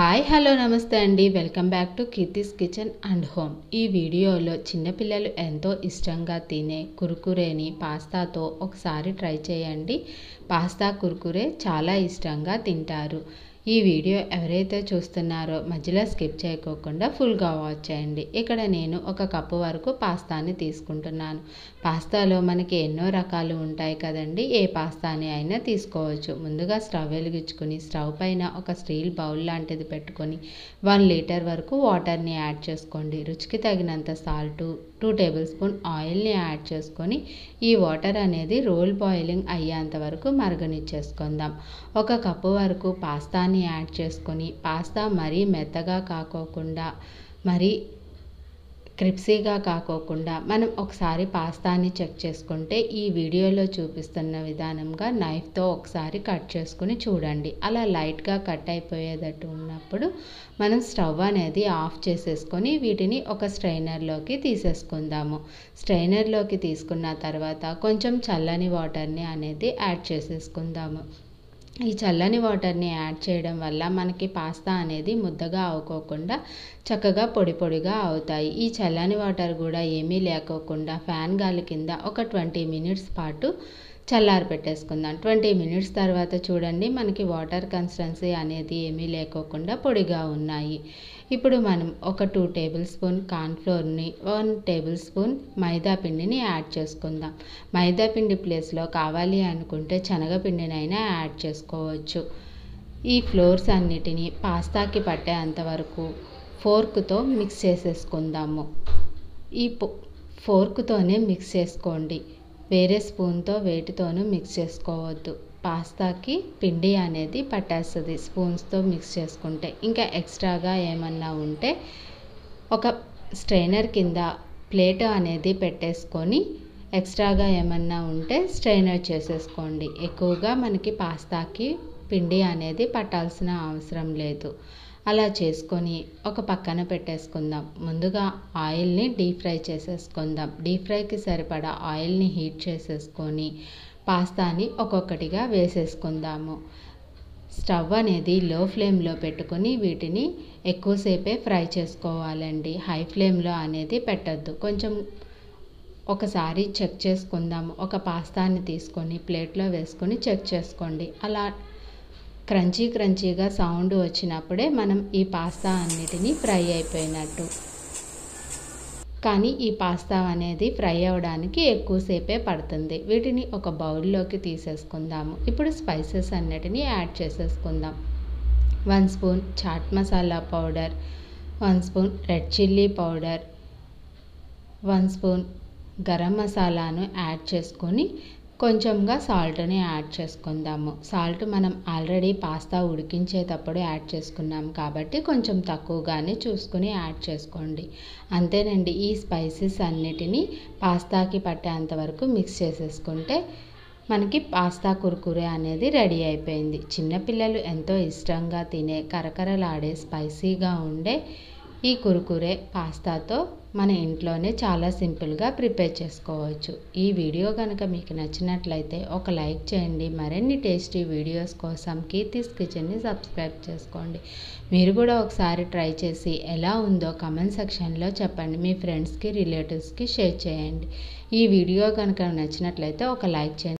hi hello నమస్తే అండి welcome back to Keerthi's kitchen and home ఈ వీడియోలో చిన్నపిల్లలు ఎంతో ఇష్టంగా తినే కురుకురేని పాస్తాతో ఒకసారి ట్రై చేయండి పాస్తా కురుకురే చాలా ఇష్టంగా తింటారు ఈ వీడియో ఎవరైతే చూస్తున్నారో మధ్యలో స్కిప్ చేయకోకుండా ఫుల్గా వాచ్ చేయండి ఇక్కడ నేను ఒక కప్పు వరకు పాస్తాని తీసుకుంటున్నాను పాస్తాలో మనకి ఎన్నో రకాలు ఉంటాయి కదండి ఏ పాస్తాని అయినా తీసుకోవచ్చు ముందుగా స్టవ్ వెలిగించుకొని స్టవ్ పైన ఒక స్టీల్ బౌల్ లాంటిది పెట్టుకొని వన్ లీటర్ వరకు వాటర్ని యాడ్ చేసుకోండి రుచికి తగినంత సాల్ట్ టూ టేబుల్ స్పూన్ ఆయిల్ని యాడ్ చేసుకొని ఈ వాటర్ అనేది రోల్ బాయిలింగ్ అయ్యేంత వరకు మరగనిచ్చేసుకుందాం ఒక కప్పు వరకు పాస్తాని యాడ్ చేసుకొని పాస్తా మరీ మెత్తగా కాకోకుండా మరీ క్రిప్సీగా కాకోకుండా మనం ఒకసారి పాస్తాని చెక్ చేసుకుంటే ఈ వీడియోలో చూపిస్తున్న విధానంగా నైఫ్తో ఒకసారి కట్ చేసుకుని చూడండి అలా లైట్గా కట్ అయిపోయేటట్టు ఉన్నప్పుడు మనం స్టవ్ అనేది ఆఫ్ చేసేసుకొని వీటిని ఒక స్ట్రైనర్లోకి తీసేసుకుందాము స్ట్రైనర్లోకి తీసుకున్న తర్వాత కొంచెం చల్లని వాటర్ని అనేది యాడ్ చేసేసుకుందాము ఈ చల్లని వాటర్ని యాడ్ చేయడం వల్ల మనకి పాస్తా అనేది ముద్దగా అవ్వకోకుండా చక్కగా పొడి పొడిగా అవుతాయి ఈ చల్లని వాటర్ కూడా ఏమీ లేకోకుండా ఫ్యాన్ గాలి కింద ఒక ట్వంటీ మినిట్స్ పాటు చల్లారి పెట్టేసుకుందాం ట్వంటీ మినిట్స్ తర్వాత చూడండి మనకి వాటర్ కన్సిస్టెన్సీ అనేది ఏమీ లేకోకుండా పొడిగా ఉన్నాయి ఇప్పుడు మనం ఒక టూ టేబుల్ స్పూన్ కార్న్ఫ్లోర్ని వన్ టేబుల్ స్పూన్ మైదా పిండిని యాడ్ చేసుకుందాం మైదా పిండి ప్లేస్లో కావాలి అనుకుంటే శనగపిండినైనా యాడ్ చేసుకోవచ్చు ఈ ఫ్లోర్స్ అన్నిటినీ పాస్తాకి పట్టేంత వరకు ఫోర్క్తో మిక్స్ చేసేసుకుందాము ఈ ఫోర్క్తోనే మిక్స్ చేసుకోండి వేరే స్పూన్తో వేటితోనూ మిక్స్ చేసుకోవద్దు పాస్తాకి పిండి అనేది పట్టేస్తుంది స్పూన్స్తో మిక్స్ చేసుకుంటే ఇంకా ఎక్స్ట్రాగా ఏమన్నా ఉంటే ఒక స్ట్రైనర్ కింద ప్లేట్ అనేది పెట్టేసుకొని ఎక్స్ట్రాగా ఏమన్నా ఉంటే స్ట్రైనర్ చేసేసుకోండి ఎక్కువగా మనకి పాస్తాకి పిండి అనేది పట్టాల్సిన అవసరం లేదు అలా చేసుకొని ఒక పక్కన పెట్టేసుకుందాం ముందుగా ఆయిల్ని డీప్ ఫ్రై చేసేసుకుందాం డీప్ ఫ్రైకి సరిపడా ఆయిల్ని హీట్ చేసేసుకొని పాస్తాని ఒక్కొక్కటిగా వేసేసుకుందాము స్టవ్ అనేది లో ఫ్లేమ్లో పెట్టుకొని వీటిని ఎక్కువసేపే ఫ్రై చేసుకోవాలండి హై ఫ్లేమ్లో అనేది పెట్టద్దు కొంచెం ఒకసారి చెక్ చేసుకుందాము ఒక పాస్తాని తీసుకొని ప్లేట్లో వేసుకొని చెక్ చేసుకోండి అలా క్రంచీ క్రంచీగా సౌండ్ వచ్చినప్పుడే మనం ఈ పాస్తా అన్నిటినీ ఫ్రై అయిపోయినట్టు కానీ ఈ పాస్తా అనేది ఫ్రై అవ్వడానికి ఎక్కువసేపే పడుతుంది వీటిని ఒక బౌల్లోకి తీసేసుకుందాము ఇప్పుడు స్పైసెస్ అన్నిటినీ యాడ్ చేసేసుకుందాం one spoon chaat masala powder one spoon red chilli powder one spoon garam మసాలాను యాడ్ చేసుకొని కొంచెంగా సాల్ట్ని యాడ్ చేసుకుందాము సాల్ట్ మనం ఆల్రెడీ పాస్తా ఉడికించేటప్పుడు యాడ్ చేసుకున్నాం కాబట్టి కొంచెం తక్కువగానే చూసుకుని యాడ్ చేసుకోండి అంతేనండి ఈ స్పైసెస్ అన్నిటినీ పాస్తాకి పట్టేంత వరకు మిక్స్ చేసేసుకుంటే మనకి పాస్తా కురుకురే అనేది రెడీ అయిపోయింది చిన్నపిల్లలు ఎంతో ఇష్టంగా తినే కరకరలాడే స్పైసీగా ఉండే ఈ కురుకురే పాస్తాతో మన ఇంట్లోనే చాలా సింపుల్గా ప్రిపేర్ చేసుకోవచ్చు ఈ వీడియో కనుక మీకు నచ్చినట్లయితే ఒక లైక్ చేయండి మరిన్ని టేస్టీ వీడియోస్ కోసం కీర్తిస్ కిచెన్ని సబ్స్క్రైబ్ చేసుకోండి మీరు కూడా ఒకసారి ట్రై చేసి ఎలా ఉందో కమెంట్ సెక్షన్లో చెప్పండి మీ ఫ్రెండ్స్కి రిలేటివ్స్కి షేర్ చేయండి ఈ వీడియో కనుక నచ్చినట్లయితే ఒక లైక్ చేయండి